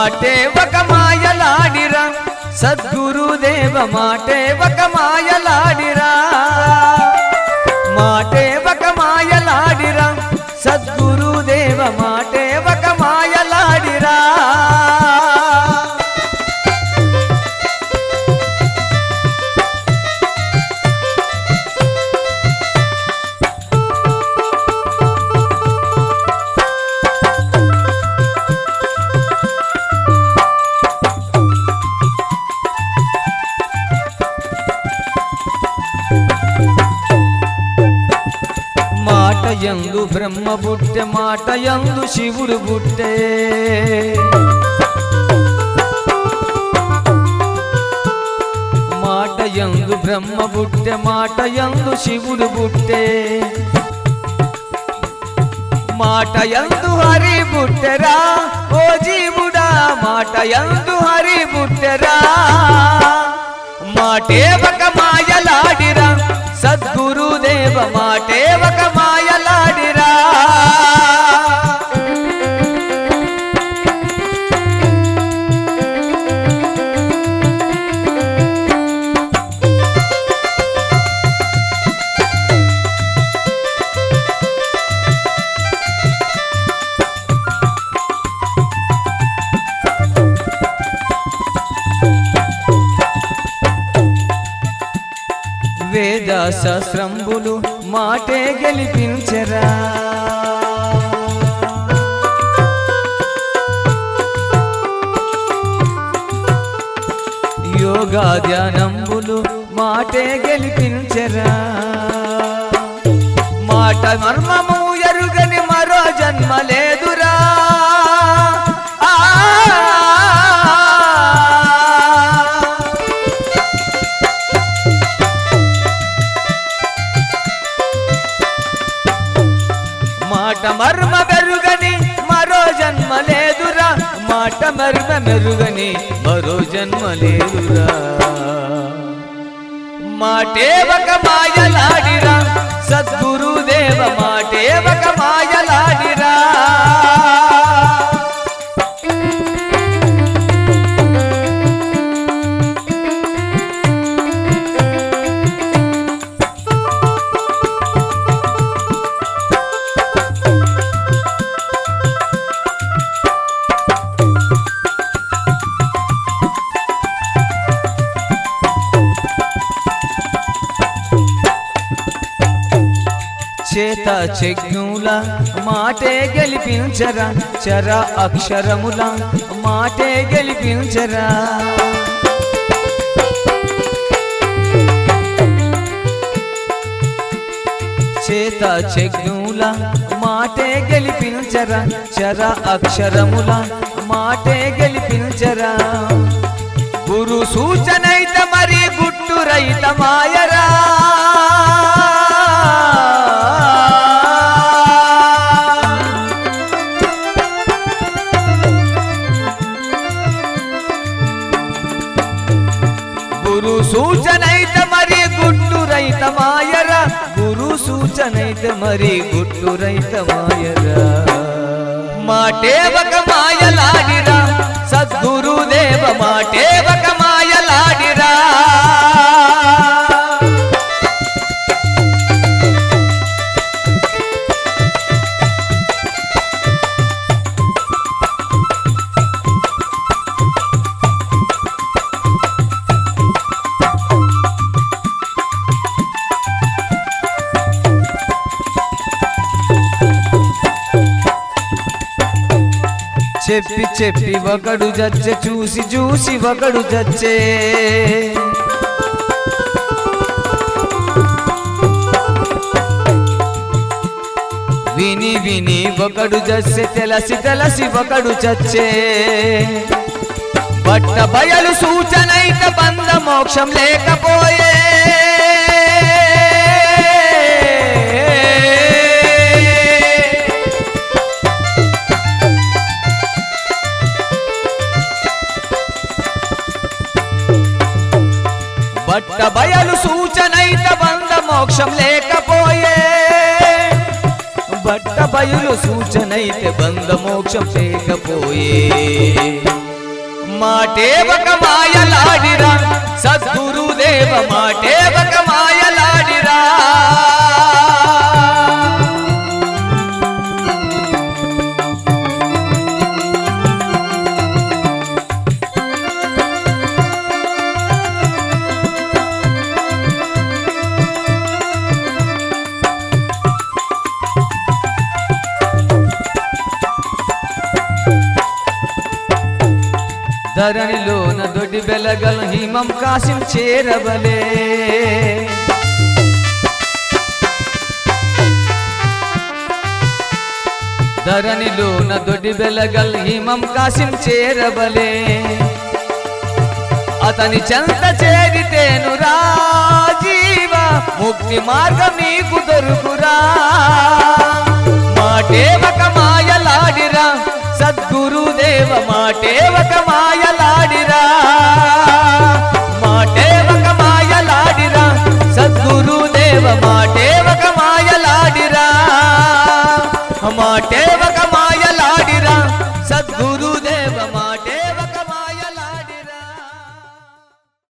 మాటే ఒక మాయలాడిరా సద్గురుదేవ మాటే ఒక మాయలాడిరా మాటే ఒక మాయలాడిరా సద్గురుదేవ మాటే ఒక మాయలాడిరా మాట యందు బ్రహ్మ బుట్టె మాట యందు శివుడు బుట్టె మాట యందు బ్రహ్మ బుట్టె మాట యందు శివుడు బుట్టె మాట యందు హరి బుట్టెరా ఓ జీవుడా మాట యందు హరి బుట్టెరా మాటే ఒక మాయలాడిరా సద్గురుదేవ మాటే ఒక మాయలాడిరా వేద సహస్రంబులు మాటే గెలిపించరా యోగా ధ్యానంబులు మాటే గెలిపించరా మాట మర్మము ఎరుగని మరో జన్మ లేదురా ఆ మాట మర్మ మెరుగని మరో జన్మ లేదురా మాట మర్మ మెరుగని మరో జన్మ లేదురా మాటే ఒక మాయలాడిరా సద్గురుదేవ మాటే ఒక మాయలాడిరా చేత చెగ్నుల మాటే గెలిపించరా చర అక్షరముల మాటే గెలిపించరా చేత చెగ్నుల మాటే గెలిపించరా చర అక్షరముల మాటే గెలిపించరా గురు సూచనైత మరి గుట్టు రైత మాయరా గురు సూచనైత మరి గుట్టు రైత మాయరా గురు సూచనైత మరి గుట్టు రైత మాయరా మాటే ఒక మాయలాడిరా సద్గురుదేవ మాటే ఒక మాయలాడిరా చెప్పి చెప్పి ఒకడు జచ్చే చూసి చూసి ఒకడు జచ్చే విని విని ఒకడు జచ్చే తెలసి తెలసి ఒకడు చచ్చే బట్ట బయలు సూచనైత బంధ మోక్షం లేకపోయే బట్ట బయలు సూచనైత బంధ మోక్షం లేకపోయే బట్ట బయలు సూచనైతే బంధ మోక్షం లేకపోయే మాటే ఒక మాయలాడిరా సద్గురుదేవ మాటే ఒక మాయలాడిరా ధరణిలోన దొడ్డి బెలగల్ హిమం కాసిం చేరవలే ధరణిలోన దొడ్డి బెలగల్ హిమం కాసిం చేరవలే అతని చెంత చేరితేను రాజీవ ముక్తి మార్గం నీకు దొరుకురా మాటే ఒక మాయలాడిరా సద్గురుదేవ మాటే ఒక